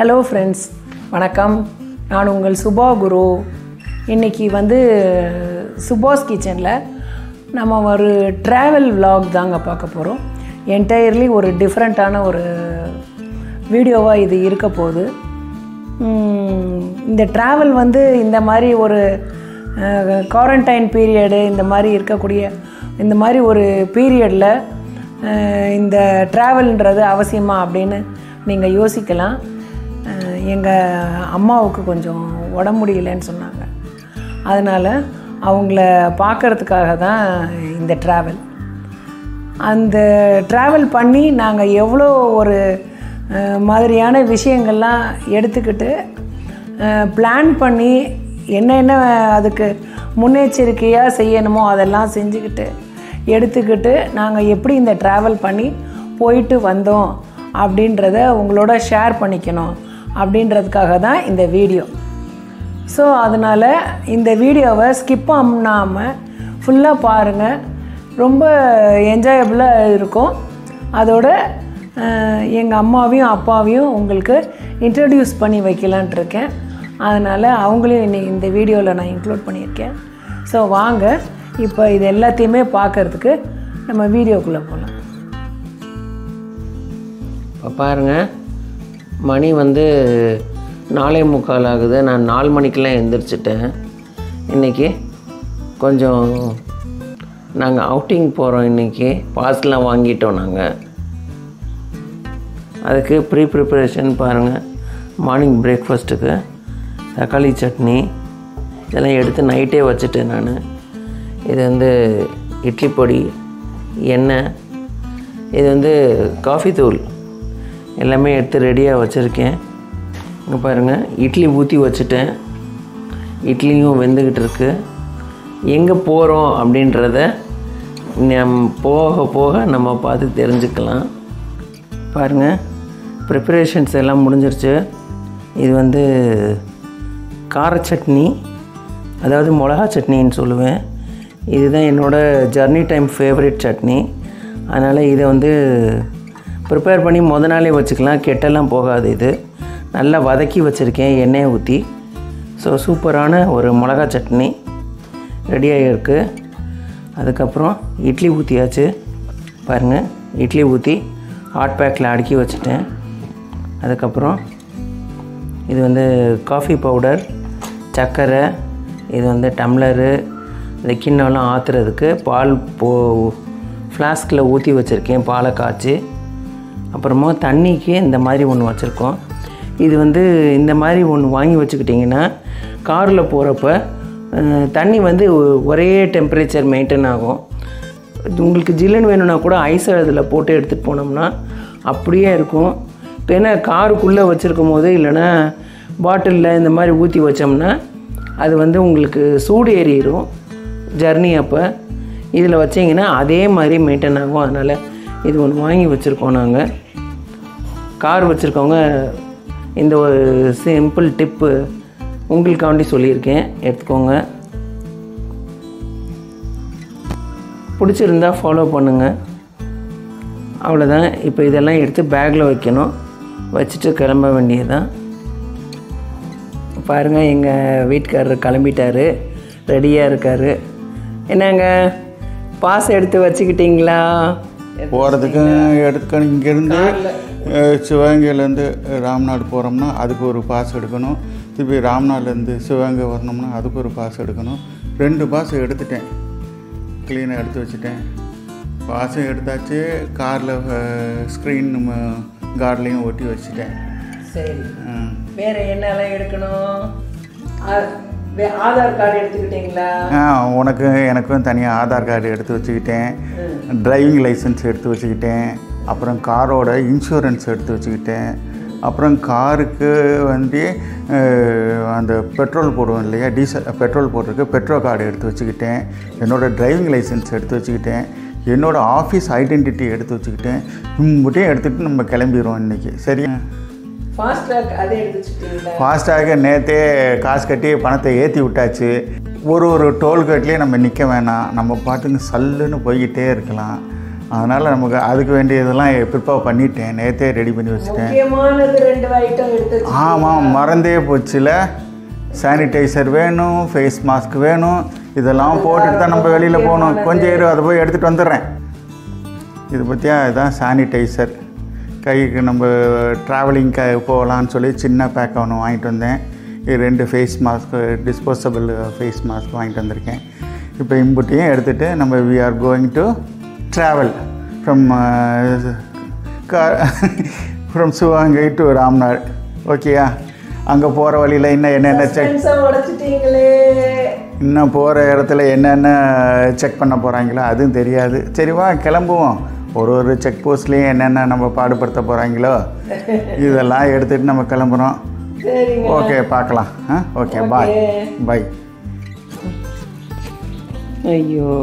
Hello friends வணக்கம் நான் உங்கள் சுபா குரு இன்றைக்கி வந்து சுபாஸ் கிச்சனில் நம்ம ஒரு ட்ராவல் vlog தாங்க பார்க்க போகிறோம் என்டையர்லி ஒரு டிஃப்ரெண்ட்டான ஒரு வீடியோவாக இது இருக்க போகுது உம், இந்த ட்ராவல் வந்து இந்த மாதிரி ஒரு குவாரண்டைன் பீரியடு இந்த மாதிரி இருக்கக்கூடிய இந்த மாதிரி ஒரு பீரியடில் இந்த ட்ராவல்ன்றது அவசியமா அப்படின்னு நீங்கள் யோசிக்கலாம் எங்கள் அம்மாவுக்கு கொஞ்சம் உடம்பு முடியலன்னு சொன்னாங்க அதனால் அவங்கள பார்க்கறதுக்காக தான் இந்த ட்ராவல் அந்த ட்ராவல் பண்ணி நாங்கள் எவ்வளோ ஒரு அஹ், மாதிரியான விஷயங்கள்லாம் எடுத்துக்கிட்டு பிளான் பண்ணி என்னென்ன அதுக்கு முன்னெச்சரிக்கையாக செய்யணுமோ அதெல்லாம் செஞ்சுக்கிட்டு எடுத்துக்கிட்டு நாங்கள் எப்படி இந்த ட்ராவல் பண்ணி போயிட்டு வந்தோம் அப்படின்றத உங்களோட ஷேர் பண்ணிக்கணும் அப்படின்றதுக்காக தான் இந்த வீடியோ ஸோ அதனால் இந்த வீடியோவை ஸ்கிப் பண்ணாமல் ஃபுல்லாக பாருங்கள் ரொம்ப என்ஜாயபுளாக இருக்கும் அதோட எங்கள் அம்மாவையும் அப்பாவையும் உங்களுக்கு இன்ட்ரடியூஸ் பண்ணி வைக்கலான்ட்டு இருக்கேன் அதனால் அவங்களையும் இன்னைக்கு இந்த வீடியோவில் நான் இன்க்ளூட் பண்ணியிருக்கேன் ஸோ வாங்க இப்போ இது எல்லாத்தையுமே பார்க்கறதுக்கு நம்ம வீடியோக்குள்ளே போகலாம் இப்போ பாருங்க மணி வந்து நாலே முக்கால் ஆகுது நான் நாலு மணிக்கெலாம் எந்திரிச்சிட்டேன் இன்றைக்கி கொஞ்சம் நாங்கள் அவுட்டிங் போகிறோம் இன்றைக்கி பாஸ்லாம் வாங்கிட்டோம் நாங்கள் அதுக்கு ப்ரீ ப்ரிப்பரேஷன் பாருங்கள் மார்னிங் பிரேக்ஃபாஸ்ட்டுக்கு தக்காளி சட்னி இதெல்லாம் எடுத்து நைட்டே வச்சுட்டேன் நான் இது வந்து இட்லி பொடி எண்ணெய் இது வந்து காஃபி தூள் எல்லாமே எடுத்து ரெடியாக வச்சுருக்கேன் இங்கே பாருங்கள் இட்லி ஊற்றி வச்சுட்டேன் இட்லியும் வெந்துக்கிட்டு இருக்கு எங்கே போகிறோம் அப்படின்றத நம் போக போக நம்ம பார்த்து தெரிஞ்சுக்கலாம் பாருங்கள் ப்ரிப்பரேஷன்ஸ் எல்லாம் முடிஞ்சிருச்சு இது வந்து கார சட்னி அதாவது மிளகா சட்னின்னு சொல்லுவேன் இதுதான் என்னோடய ஜர்னி டைம் ஃபேவரட் சட்னி அதனால் இதை வந்து ப்ரிப்பேர் பண்ணி முத நாளே வச்சுக்கலாம் கெட்டெல்லாம் போகாது இது நல்லா வதக்கி வச்சுருக்கேன் எண்ணெயை ஊற்றி ஸோ சூப்பரான ஒரு மிளகா சட்னி ரெடியாக இருக்குது அதுக்கப்புறம் இட்லி ஊற்றியாச்சு பாருங்கள் இட்லி ஊற்றி ஹாட் பேக்கில் அடுக்கி வச்சுட்டேன் அதுக்கப்புறம் இது வந்து காஃபி பவுடர் சர்க்கரை இது வந்து டம்ளரு இந்த கிண்ணம்லாம் ஆற்றுறதுக்கு பால் போ ஃப்ளாஸ்கில் ஊற்றி வச்சுருக்கேன் பாலை காய்ச்சி அப்புறமா தண்ணிக்கு இந்த மாதிரி ஒன்று வச்சுருக்கோம் இது வந்து இந்த மாதிரி ஒன்று வாங்கி வச்சுக்கிட்டிங்கன்னா காரில் போகிறப்ப அஹ், தண்ணி வந்து ஒ- ஒரே டெம்பரேச்சர் மெயின்டைன் ஆகும் இது உங்களுக்கு ஜில்லுன்னு வேணும்னா கூட ஐஸ் அதில் போட்டு எடுத்துகிட்டு போனோம்னா அப்படியே இருக்கும் ஏன்னா காருக்குள்ளே வச்சுருக்கும் போது இல்லைன்னா பாட்டிலில் இந்த மாதிரி ஊற்றி வச்சோம்னா அது வந்து உங்களுக்கு சூடு ஏறிடும் ஜர்னி அப்போ இதில் வச்சிங்கன்னா அதே மாதிரி மெயின்டைன் ஆகும் அதனால் இது ஒன்று வாங்கி வச்சுருக்கோம் நாங்கள் கார் வச்சுருக்கவங்க இந்த ஒரு சிம்பிள் டிப்பு உங்களுக்காண்டி சொல்லியிருக்கேன் எடுத்துக்கோங்க பிடிச்சிருந்தா ஃபாலோ பண்ணுங்கள் அவ்வளோதான் இப்போ இதெல்லாம் எடுத்து பேக்கில் வைக்கணும் வச்சுட்டு கிளம்ப வேண்டியதுதான் பாருங்கள் எங்கள் வீட்டுக்காரர் கிளம்பிட்டாரு ரெடியாக இருக்கார் என்னங்க பாஸ் எடுத்து வச்சுக்கிட்டிங்களா போகிறதுக்கு எடுக்க இங்கேருந்து சிவகங்கையிலேருந்து ராம்நாடு போகிறோம்னா அதுக்கு ஒரு பாஸ் எடுக்கணும் திருப்பி ராம்நாடுலேருந்து சிவகங்கை வரணும்னா அதுக்கு ஒரு பாஸ் எடுக்கணும் ரெண்டு பாஸ் எடுத்துட்டேன் க்ளீனாக எடுத்து வச்சுட்டேன் பாஸும் எடுத்தாச்சு காரில் ஸ்க்ரீன் கார்ட்லேயும் ஒட்டி வச்சுட்டேன் சரி ம். வேறு என்னெல்லாம் எடுக்கணும் ஆ- வே- ஆதார் கார்டு எடுத்துக்கிட்டிங்களா ஆ உனக்கு எனக்கும் தனியாக ஆதார் கார்டு எடுத்து வச்சுக்கிட்டேன் டிரைவிங் லைசன்ஸ் எடுத்து வச்சுக்கிட்டேன் அப்புறம் காரோட இன்சூரன்ஸ் எடுத்து வச்சுக்கிட்டேன் அப்புறம் காருக்கு வந்து அஹ், அந்த பெட்ரோல் போடுவோம் இல்லையா டீசல் பெட்ரோல் போட்டிருக்கு பெட்ரோல் கார்டு எடுத்து வச்சுக்கிட்டேன் என்னோடய டிரைவிங் லைசன்ஸ் எடுத்து வச்சுக்கிட்டேன் என்னோடய ஆஃபீஸ் ஐடென்டிட்டி எடுத்து வச்சுக்கிட்டேன் இம்புட்டையும் எடுத்துகிட்டு நம்ம கிளம்பிடுவோம் இன்றைக்கி சரியா ஃபாஸ்ட்ராக் அதை எடுத்து வச்சுக்கிட்டீங்களா ஃபாஸ்டாக நேற்றே காசு கட்டி பணத்தை ஏற்றி விட்டாச்சு ஒரு ஒரு டோல்கேட்லேயும் நம்ம நிற்க வேணாம் நம்ம பாட்டுக்கு சல்லுன்னு போய்கிட்டே இருக்கலாம் அதனால் நமக்கு அதுக்கு வேண்டியதெல்லாம் ப்ரிப்பேர் பண்ணிட்டேன் நேற்றே ரெடி பண்ணி வச்சுட்டேன் முக்கியமானது ரெண்டு ஐட்டம் எடுத்து வச்சு- ஆமாம் மறந்தே போச்சுல சானிடைசர் வேணும் ஃபேஸ் மாஸ்க் வேணும் இதெல்லாம் போட்டுட்டு தான் நம்ம வெளியில் போகணும் கொஞ்சம் இரு அதை போய் எடுத்துகிட்டு வந்துடுறேன் இது பற்றியா இதுதான் சானிடைசர் கைக்கு நம்ம ட்ராவலிங் க போகலான்னு சொல்லி சின்ன பேக் ஒன்று வாங்கிட்டு வந்தேன் இது ரெண்டு face mask disposable face mask வாங்கிட்டு வந்திருக்கேன் இப்போ இம்புட்டியும் எடுத்துகிட்டு நம்ம we are going to travel from from Sivaganga to Ramnad ஓகேயா அங்கே போகிற வழியில் இன்னும் என்னென்ன செக் Friends அ உடைச்சிட்டீங்களே இன்னும் போகிற இடத்துல என்னென்ன செக் பண்ண போகிறாங்களோ அதுவும் தெரியாது சரி வா கிளம்புவோம் ஒரு ஒரு செக் போஸ்ட்லேயும் என்னென்ன நம்ம பாடுபடுத்த போகிறாங்களோ இதெல்லாம் எடுத்துகிட்டு நம்ம கிளம்புறோம் சரிங்க ஓகே பார்க்கலாம் ஆ ஓகே பாய் பாய் ஐயோ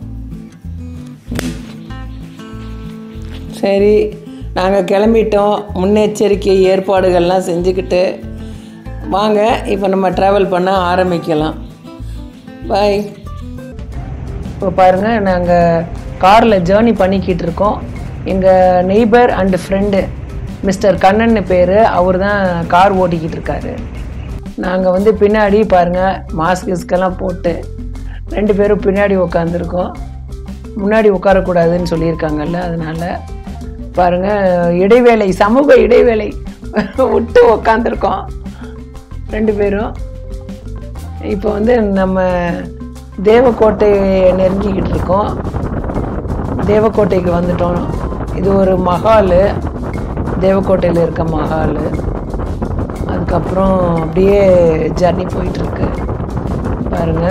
சரி நாங்கள் கிளம்பிட்டோம் முன்னெச்சரிக்கை ஏற்பாடுகள்லாம் செஞ்சுக்கிட்டு வாங்க இப்போ நம்ம ட்ராவல் பண்ண ஆரம்பிக்கலாம் பாய் இப்போ பாருங்கள் நாங்கள் காரில் ஜேர்னி பண்ணிக்கிட்டு இருக்கோம் எங்கள் neighbour and friend mister Kannan பேர் அவர் தான் கார் ஓட்டிக்கிட்டு இருக்காரு நாங்கள் வந்து பின்னாடி பாருங்கள் மாஸ்க் கிஸ்கெல்லாம் போட்டு ரெண்டு பேரும் பின்னாடி உட்காந்துருக்கோம் முன்னாடி உட்காரக்கூடாதுன்னு சொல்லியிருக்காங்கல்ல அதனால் பாருங்கள் இடைவேளை சமூக இடைவேளை விட்டு உட்காந்துருக்கோம் ரெண்டு பேரும் இப்போ வந்து நம்ம தேவக்கோட்டையை நெருங்கிக்கிட்டு இருக்கோம் தேவக்கோட்டைக்கு வந்துட்டோம் இது ஒரு மஹாலு தேவக்கோட்டையில் இருக்க மஹாலு அதுக்கப்புறம் அப்படியே ஜர்னி போயிட்டுருக்கு பாருங்க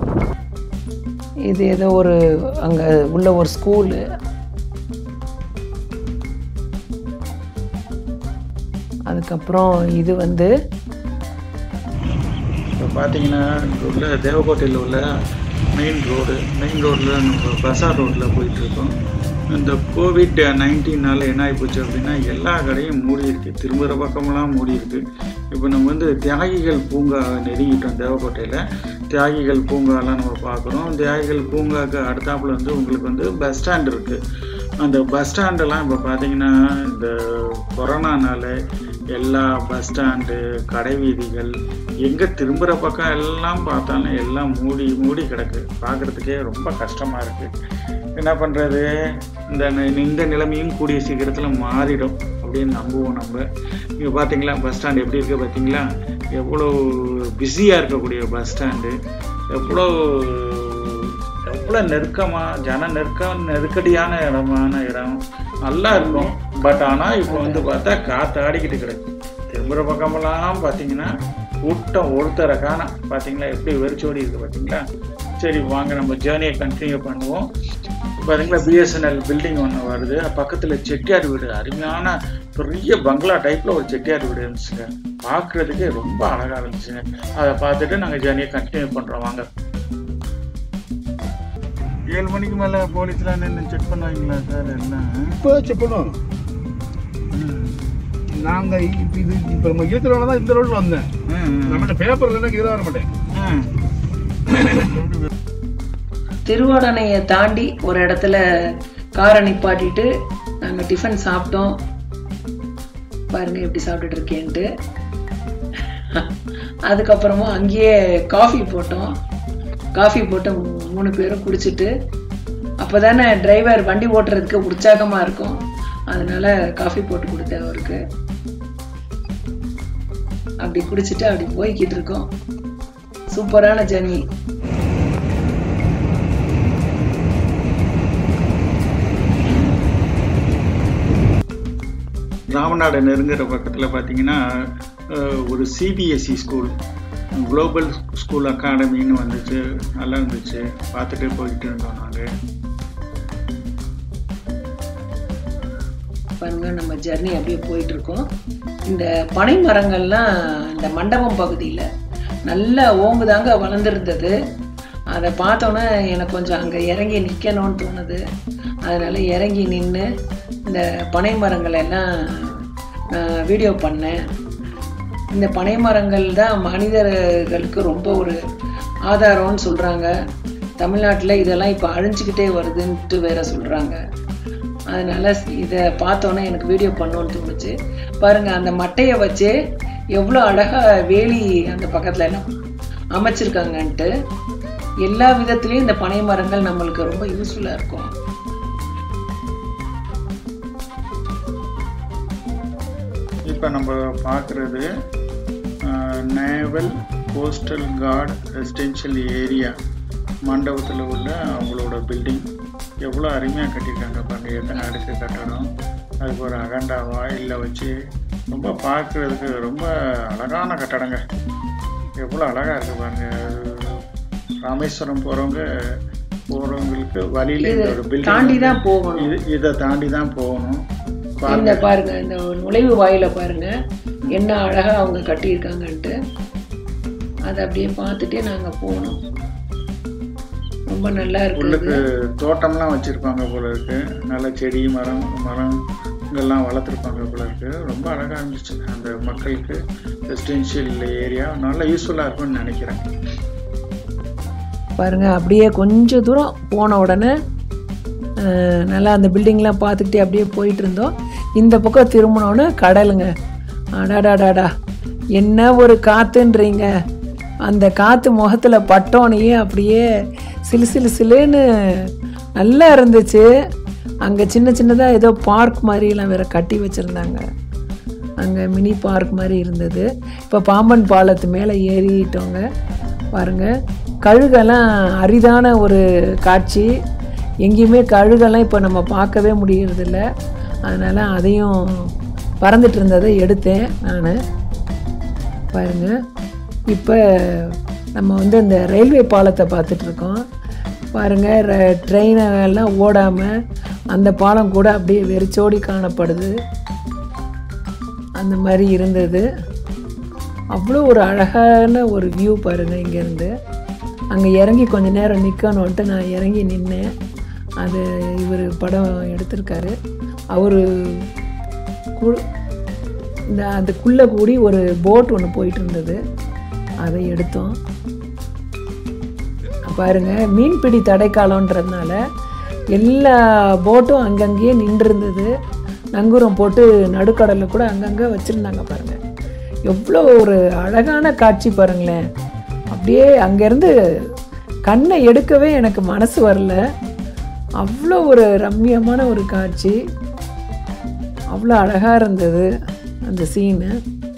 இது ஏதோ ஒரு அங்கே உள்ள ஒரு ஸ்கூலு அதுக்கப்புறம் இது வந்து இப்போ பார்த்தீங்கன்னா இங்கே உள்ள தேவக்கோட்டையில் உள்ள மெயின் ரோடு மெயின் ரோட்டில் நம்ம பசார் ரோட்டில் போயிட்டுருக்கோம் இந்த கோவிட் நைன்டீனால் என்ன ஆகிப்போச்சு அப்படின்னா எல்லா கடையும் மூடி இருக்கு திரும்புகிற பக்கமெல்லாம் மூடி இருக்கு இப்போ நம்ம வந்து தியாகிகள் பூங்கா நெருங்கிட்டோம் தேவக்கோட்டையில் தியாகிகள் பூங்காலாம் நம்ம பார்க்குறோம் தியாகிகள் பூங்காவுக்கு அடுத்தாப்புல வந்து உங்களுக்கு வந்து பஸ் ஸ்டாண்ட் இருக்குது அந்த பஸ் ஸ்டாண்டெல்லாம் இப்போ பார்த்தீங்கன்னா இந்த கொரோனானால எல்லா பஸ் ஸ்டாண்டு கடை வீதிகள் எங்கே திரும்புகிற பக்கம் எல்லாம் பார்த்தாலும் எல்லாம் மூடி மூடி கிடக்கு பார்க்குறதுக்கே ரொம்ப கஷ்டமாக இருக்குது என்ன பண்ணுறது இந்த நி- இந்த நிலைமையும் கூடிய சீக்கிரத்தில் மாறிடும் அப்படின்னு நம்புவோம் நம்ம இங்கே பார்த்தீங்களா பஸ் ஸ்டாண்ட் எப்படி இருக்குது பார்த்தீங்களா எவ்வளோ பிஸியாக இருக்கக்கூடிய பஸ் ஸ்டாண்டு எவ்வளோ எவ்வளோ நெருக்கமாக ஜன நெருக்கம் நெருக்கடியான இடமான இடம் நல்லா இருக்கும் பட் ஆனால் இப்போ வந்து பார்த்தா காற்று ஆடிக்கிட்டு கிடக்கு திரும்புகிற பக்கமெல்லாம் பார்த்தீங்கன்னா கூட்டம் ஒருத்தரை காணோம் பார்த்தீங்களா எப்படி வெறிச்சோடி இருக்குது பார்த்தீங்களா சரி வாங்க நம்ம ஜேர்னியை கண்டினியூ பண்ணுவோம் பார்த்தீங்களா பிஎஸ்என்எல் பில்டிங் ஒன்று வருது பக்கத்தில் செட்டியார் வீடு அருமையான பெரிய பங்களா டைப்பில் ஒரு செட்டியார் வீடு இருந்துச்சுங்க பார்க்குறதுக்கே ரொம்ப அழகாக இருந்துச்சுங்க அதை பார்த்துட்டு நாங்கள் ஜேர்னியை கண்டினியூ பண்ணுறோம் வாங்க ஏழு மணிக்கு மேலே போலீஸ்லாம் நின்று செக் பண்ணுவாங்களா சார் எல்லாம் இப்போ செக் பண்ணுவோம் நாங்கள் இப்போ இது இப்போ நம்ம இருக்கிறவங்க தான் இந்த ரோட்டில் வந்தேன் நம்மகிட்ட பேப்பர் இல்லைன்னா இதில் வர மாட்டேன் திருவாடனையை தாண்டி ஒரு இடத்துல காரை நிப்பாட்டிட்டு நாங்கள் டிஃபன் சாப்பிட்டோம் பாருங்க எப்படி சாப்பிட்டுட்டு இருக்கேன்ட்டு அதுக்கப்புறமா அங்கேயே காஃபி போட்டோம் காஃபி போட்டு மூ- மூணு பேரும் குடிச்சிட்டு அப்போ தானே டிரைவர் வண்டி ஓட்டுறதுக்கு உற்சாகமாக இருக்கும் அதனால காஃபி போட்டு கொடுத்தேன் அவருக்கு அப்படி குடிச்சிட்டு அப்படி போய்கிட்டு இருக்கோம் சூப்பரான ஜர்னி ராமநாடு நெருங்குற பக்கத்தில் பார்த்தீங்கன்னா அஹ், ஒரு சிபிஎஸ்சி ஸ்கூல் குளோபல் ஸ்கூல் அகாடமின்னு வந்துச்சு நல்லா இருந்துச்சு பார்த்துட்டு போயிட்டு இருந்தோம் நாங்கள் பாருங்க நம்ம ஜர்னி அப்படியே போயிட்டு இருக்கோம் இந்த பனை மரங்கள்லாம் இந்த மண்டபம் பகுதியில் நல்லா ஓங்குதாங்க வளர்ந்துருந்தது அதை பார்த்தோன்னே எனக்கு கொஞ்சம் அங்கே இறங்கி நிற்கணும்னு தோணுது அதனால் இறங்கி நின்று இந்த பனை மரங்களை எல்லாம் நான் வீடியோ பண்ணேன் இந்த பனை மரங்கள் தான் மனிதர்களுக்கு ரொம்ப ஒரு ஆதாரம்னு சொல்கிறாங்க தமிழ்நாட்டில் இதெல்லாம் இப்போ அழிஞ்சிக்கிட்டே வருதுன்ட்டு வேற சொல்கிறாங்க அதனால இதை பார்த்தோன்னே எனக்கு வீடியோ பண்ணணும்னு தோணுச்சு பாருங்கள் அந்த மட்டையை வச்சு எவ்வளோ அழகாக வேலி அந்த பக்கத்தில் எல்லாம் அமைச்சிருக்காங்கன்ட்டு எல்லா விதத்துலேயும் இந்த பனை மரங்கள் நம்மளுக்கு ரொம்ப யூஸ்ஃபுல்லாக இருக்கும் இப்போ நம்ம பார்க்குறது naval coastal guard residential area மண்டபத்தில் உள்ள அவங்களோட பில்டிங் எவ்வளோ அருமையாக கட்டியிருக்காங்க பாருங்க எத்தனை அடுக்கு கட்டடம் அதுக்கு ஒரு அகண்டா வாயிலில் வச்சு ரொம்ப பார்க்குறதுக்கு ரொம்ப அழகான கட்டடங்க எவ்வளோ அழகாக இருக்குது பாருங்க அது ராமேஸ்வரம் போகிறவங்க போகிறவங்களுக்கு வழியில் இந்த ஒரு பில்டிங் தாண்டி தான் போகணும் இது இதை தாண்டி தான் போகணும் இந்த பாருங்க இந்த நுழைவு வாயில பாருங்க என்ன அழகா அவங்க கட்டியிருக்காங்கன்ட்டு அதை அப்படியே பார்த்துட்டே நாங்க போனோம் ரொம்ப நல்லா இருக்குது உள்ளுக்கு தோட்டம்லாம் வச்சுருப்பாங்க போல இருக்கு நல்ல செடி மரம் மரம் இதெல்லாம் வளர்த்துருப்பாங்க போல இருக்கு ரொம்ப அழகாக இருந்துச்சு அந்த மக்களுக்கு ரெசிடென்ஷியல் ஏரியா நல்ல யூஸ்ஃபுல்லாக இருக்கும்னு நினைக்கிறேன் பாருங்க அப்படியே கொஞ்சம் தூரம் போன உடனே அஹ், நல்லா அந்த பில்டிங்லாம் பார்த்துக்கிட்டே அப்படியே போயிட்டு இருந்தோம் இந்த பக்கம் திரும்பினோன்னு கடலுங்க அடாடாடாடா என்ன ஒரு காத்துன்றீங்க அந்த காற்று முகத்தில் பட்டோனையே அப்படியே சிலு சிலு சிலுன்னு நல்லா இருந்துச்சு அங்கே சின்ன சின்னதாக ஏதோ பார்க் மாதிரிலாம் வேற கட்டி வச்சுருந்தாங்க அங்கே மினி பார்க் மாதிரி இருந்தது இப்போ பாம்பன் பாலத்து மேலே ஏறிட்டோங்க பாருங்க கழுகெல்லாம் அரிதான ஒரு காட்சி எங்கேயுமே கழுகெல்லாம் இப்போ நம்ம பார்க்கவே முடியறதில்ல அதனால் அதையும் பறந்துட்டு இருந்ததை எடுத்தேன் நான் பாருங்க இப்போ நம்ம வந்து இந்த ரயில்வே பாலத்தை பார்த்துட்ருக்கோம் பாருங்கள் ட்ரெயினை எல்லாம் ஓடாமல் அந்த பாலம் கூட அப்படியே வெறிச்சோடி காணப்படுது அந்த மாதிரி இருந்தது அவ்வளோ ஒரு அழகான ஒரு வியூ பாருங்கள் இங்கேருந்து அங்கே இறங்கி கொஞ்ச நேரம் நிற்கணுன்ட்டு நான் இறங்கி நின்னேன் அது இவர் படம் எடுத்திருக்காரு அவர் இந்த அதுக்குள்ளே கூடி ஒரு போட் ஒன்று போயிட்டு இருந்தது அதை எடுத்தோம் பாருங்க மீன்பிடி தடைக்காலன்றதுனால எல்லா போட்டும் அங்கங்கேயே நின்றுருந்தது நங்கூரம் போட்டு நடுக்கடலில் கூட அங்கங்கே வச்சுருந்தாங்க பாருங்க எவ்வளோ ஒரு அழகான காட்சி பாருங்களேன் அப்படியே அங்கேருந்து கண்ணை எடுக்கவே எனக்கு மனசு வரல அவ்வளோ ஒரு ரம்மியமான ஒரு காட்சி அவ்வளோ அழகாக இருந்தது அந்த சீனு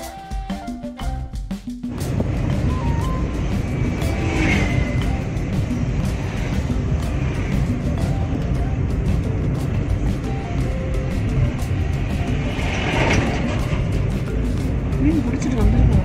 மீன் பிடிச்சிட்டு வந்துருக்கோம்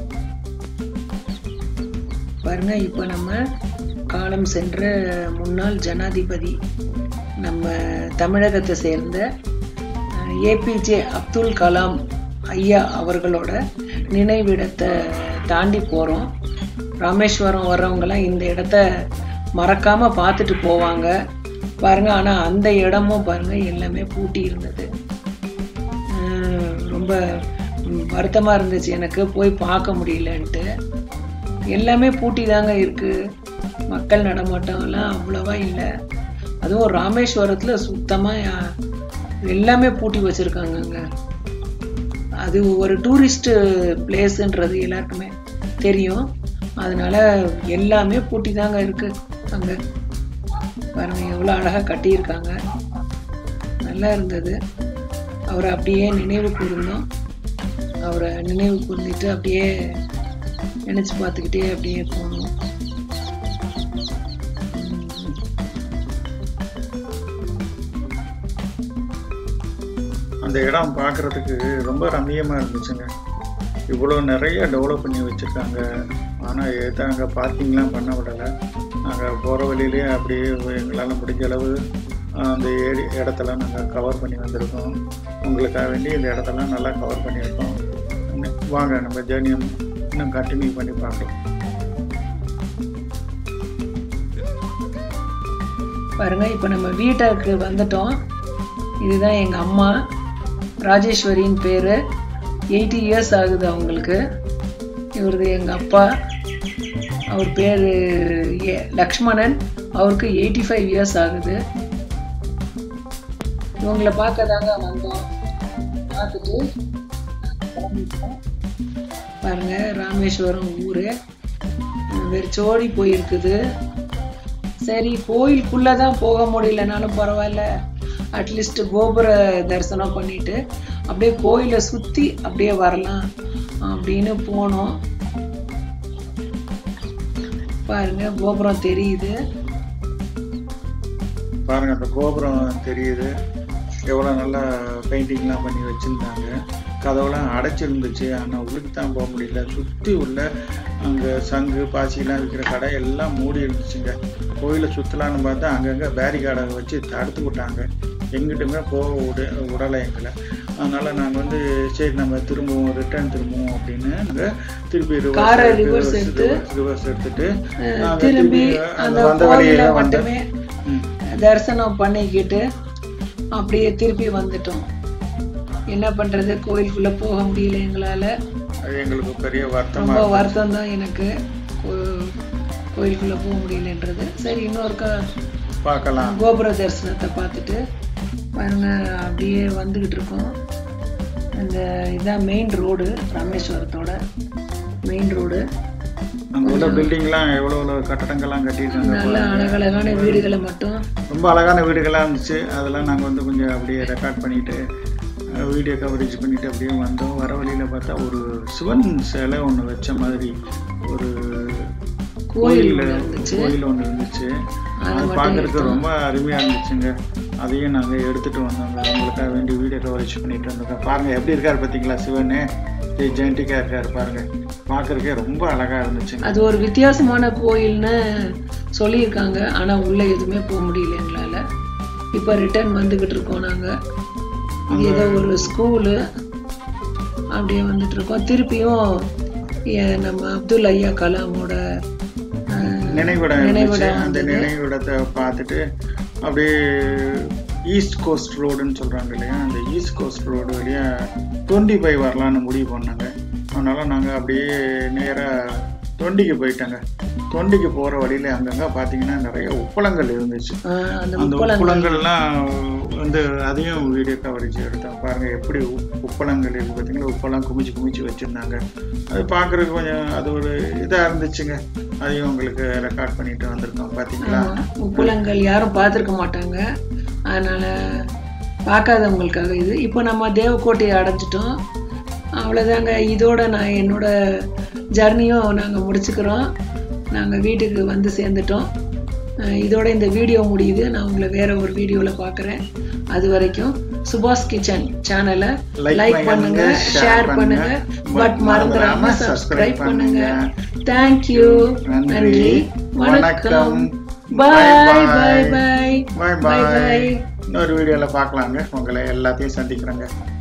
பாருங்க இப்போ நம்ம காலம் சென்ற முன்னாள் ஜனாதிபதி நம்ம தமிழகத்தை சேர்ந்த ஏபிஜே அப்துல் கலாம் ஐயா அவர்களோட நினைவிடத்தை தாண்டி போகிறோம் ராமேஸ்வரம் வர்றவங்கலாம் இந்த இடத்த மறக்காம பார்த்துட்டு போவாங்க பாருங்க ஆனால் அந்த இடமும் பாருங்க எல்லாமே பூட்டி இருந்தது ஆஹ் ரொம்ப வருத்தமாக இருந்துச்சு எனக்கு போய் பார்க்க முடியலன்ட்டு எல்லாமே பூட்டி தாங்க இருக்குது மக்கள் நடமாட்டம்லாம் அவ்வளோவா இல்லை அதுவும் ராமேஸ்வரத்தில் சுத்தமாக எல்லாமே பூட்டி வச்சுருக்காங்கங்க அது ஒரு டூரிஸ்ட் பிளேஸுன்றது எல்லாருக்குமே தெரியும் அதனால எல்லாமே பூட்டி தாங்க இருக்குது அங்கே பாருங்க எவ்வளோ அழகாக கட்டியிருக்காங்க நல்லா இருந்தது அவரை அப்படியே நினைவு கூர்ந்தோம் அவரை நினைவு கூர்ந்துட்டு அப்படியே நினச்சி பார்த்துக்கிட்டே அப்படியே போனோம் அந்த இடம் பார்க்குறதுக்கு ரொம்ப ரம்மியமாக இருந்துச்சுங்க இவ்வளோ நிறைய டெவலப் பண்ணி வச்சுருக்காங்க ஆனால் எது அங்கே பார்க்கிங்லாம் பண்ண விடலை நாங்கள் போகிற வழியிலே அப்படியே எங்களால் முடிஞ்ச அளவு அந்த ஏரி இடத்தெல்லாம் நாங்கள் கவர் பண்ணி வந்திருக்கோம் உங்களுக்காக வேண்டி இந்த இடத்தெல்லாம் நல்லா கவர் பண்ணியிருக்கோம் இன்னும் வாங்க நம்ம ஜேர்னியை இன்னும் கண்டினியூ பண்ணி பார்க்கலாம் பாருங்க இப்போ நம்ம வீட்டுக்கு வந்துட்டோம் இதுதான் எங்கள் அம்மா ராஜேஸ்வரின் பேர் எயிட்டி இயர்ஸ் ஆகுது அவங்களுக்கு இவரது எங்கள் அப்பா அவர் பேர் லக்ஷ்மணன் அவருக்கு எயிட்டி ஃபைவ் இயர்ஸ் ஆகுது இவங்கள பார்க்க தாங்க வந்தோம் பார்த்துட்டு கிளம்பிட்டோம். பாருங்க ராமேஸ்வரம் ஊர் வெறிச்சோடி போயிருக்குது சரி கோயிலுக்குள்ளே தான் போக முடியலனாலும் பரவாயில்ல அட்லீஸ்ட் கோபுர தரிசனம் பண்ணிட்டு அப்படியே கோயிலை சுற்றி அப்படியே வரலாம் அப்படின்னு போனோம் பாருங்க கோபுரம் தெரியுது பாருங்க அந்த கோபுரம் தெரியுது எவ்வளோ நல்லா பெயிண்டிங்லாம் பண்ணி வச்சுருந்தாங்க கதவுலாம் அடைச்சிருந்துச்சு ஆனால் உள்ளுக்கு தான் போக முடியல சுற்றி உள்ள அங்கே சங்கு பாசிலாம் விற்கிற கடை எல்லாம் மூடி இருந்துச்சுங்க கோயிலை சுற்றலான்னு பார்த்தா அங்கங்கே பேரிகார்டை வச்சு தடுத்து விட்டாங்க எங்கிட்டுமே போக விட விடலை எங்களை அதனால் நாங்கள் வந்து சரி நம்ம திரும்பவும் ரிட்டர்ன் திரும்புவோம் அப்படின்னு நாங்கள் திருப்பி காரை ரிவர்ஸ் reverse எடுத்து, ரிவர்ஸ் எடுத்துட்டு அஹ், நாங்க திரும்பி அந்த அந்த வந்த கோயிலை வழியில வந்து மட்டுமே ம். தரிசனம் பண்ணிக்கிட்டு அப்படியே திருப்பி வந்துட்டோம் என்ன பண்றது கோயிலுக்குள்ள போக முடியல எங்களால அது எங்களுக்கு பெரிய வருத்தமா ரொம்ப வருத்தம் தான் எனக்கு கோ- கோயிலுக்குள்ள போக முடியலன்றது சரி இன்னொருக்கா பார்க்கலாம் கோபுர தரிசனத்தை பார்த்துட்டு பாருங்க அப்படியே வந்துக்கிட்டு இருக்கோம் இந்த இதான் மெயின் ரோடு ராமேஸ்வரத்தோட மெயின் ரோடு அங்கே உள்ள பில்டிங்லாம் எவ்வளோ எவ்வளோ கட்டடங்கள்லாம் கட்டியிருக்காங்க நல்ல அழகழகான வீடுகளை மட்டும் ரொம்ப அழகான வீடுகளாக இருந்துச்சு அதெல்லாம் நாங்கள் வந்து கொஞ்சம் அப்படியே ரெக்கார்ட் பண்ணிட்டு வீடியோ கவரேஜ் பண்ணிட்டு அப்படியே வந்தோம் வர வழியில் பார்த்தா ஒரு சிவன் சிலை ஒன்று வச்ச மாதிரி ஒரு கோயில் கோயில் ஒண்ணு இருந்துச்சு. கோயில் ஒன்று இருந்துச்சு அதை அது மட்டும் பார்க்கறதுக்கு எடுத்தோம். ரொம்ப அருமையாக இருந்துச்சுங்க அதையும் நாங்கள் எடுத்துகிட்டு வந்தோங்க உங்களுக்காக வேண்டி வீடியோ கவரேஜ் பண்ணிட்டு வந்தோங்க பாருங்கள் எப்படி இருக்கார் பார்த்தீங்களா சிவனு ஜெயண்டிக்காக இருக்கார் பாருங்கள் பார்க்கறதுக்கே ரொம்ப அழகாக இருந்துச்சுங்க அது ஒரு வித்தியாசமான கோயில்னு சொல்லியிருக்காங்க ஆனால் உள்ளே எதுவுமே போக முடியல எங்களால் இப்போ ரிட்டர்ன் வந்துக்கிட்டு இருக்கோம் நாங்கள் இது ஏதோ ஒரு ஸ்கூலு அப்படியே வந்துட்டு இருக்கோம் திருப்பியும் எ- நம்ம அப்துல் ஐயா கலாமோட அஹ், நினைவிடம் இருந்துச்சு நினைவிடம் அந்த வந்தது. நினைவிடத்தை பார்த்துட்டு அப்படியே ஈஸ்ட் கோஸ்ட் ரோடுன்னு சொல்கிறாங்க இல்லையா அந்த ஈஸ்ட் கோஸ்ட் ரோடு வழியா தொண்டி போய் வரலான்னு முடிவு பண்ணாங்க அதனால் நாங்கள் அப்படியே நேராக தொண்டிக்கு போயிட்டாங்க தொண்டிக்கு போகிற வழியில் அங்கங்கே பார்த்தீங்கன்னா நிறைய உப்பளங்கள் இருந்துச்சு அஹ், அந்த அந்த முப்பலங்கள் உப்பளங்கள்லாம் வந்து அதையும் வீடியோ கவரேஜ் எடுத்தோம் பாருங்கள் எப்படி உப்- உப்பளங்கள் இருக்குது பார்த்தீங்களா உப்பெல்லாம் குமிச்சு குமிச்சு வச்சுருந்தாங்க அது பார்க்குறதுக்கு கொஞ்சம் அது ஒரு இதாக இருந்துச்சுங்க அதையும் உங்களுக்கு ரெக்கார்ட் பண்ணிட்டு வந்திருக்கோம் பார்த்தீங்களா முப்பலங்கள் யாரும் பார்த்துருக்க மாட்டாங்க அதனால் பார்க்காதவங்களுக்காக இது இப்போ நம்ம தேவக்கோட்டையை அடைஞ்சிட்டோம் அவ்வளோதாங்க இதோட நான் என்னோட ஜர்னியும் நாங்கள் முடிச்சுக்கிறோம் நாங்கள் வீட்டுக்கு வந்து சேர்ந்துட்டோம் அஹ் இதோட இந்த வீடியோ முடியுது நான் உங்களை வேற ஒரு வீடியோவில் பார்க்குறேன் அது வரைக்கும் சுபாஷ் கிச்சன் சேனலை Like லைக் பண்ணுங்க, பண்ணுங்க share ஷேர் பண்ணுங்க, பண்ணுங்க but பட் மறந்துடாம மறந்துடாம சப்ஸ்கிரைப் subscribe பண்ணுங்க பண்ணுங்க. தேங்க்யூ நன்றி. நன்றி வணக்கம் வணக்கம். பாய் Bye பாய் bye. பாய் பாய் Bye bye. பாய் இன்னொரு வீடியோவில் பார்க்கலாங்க உங்களை எல்லாத்தையும் சந்திக்கிறேங்க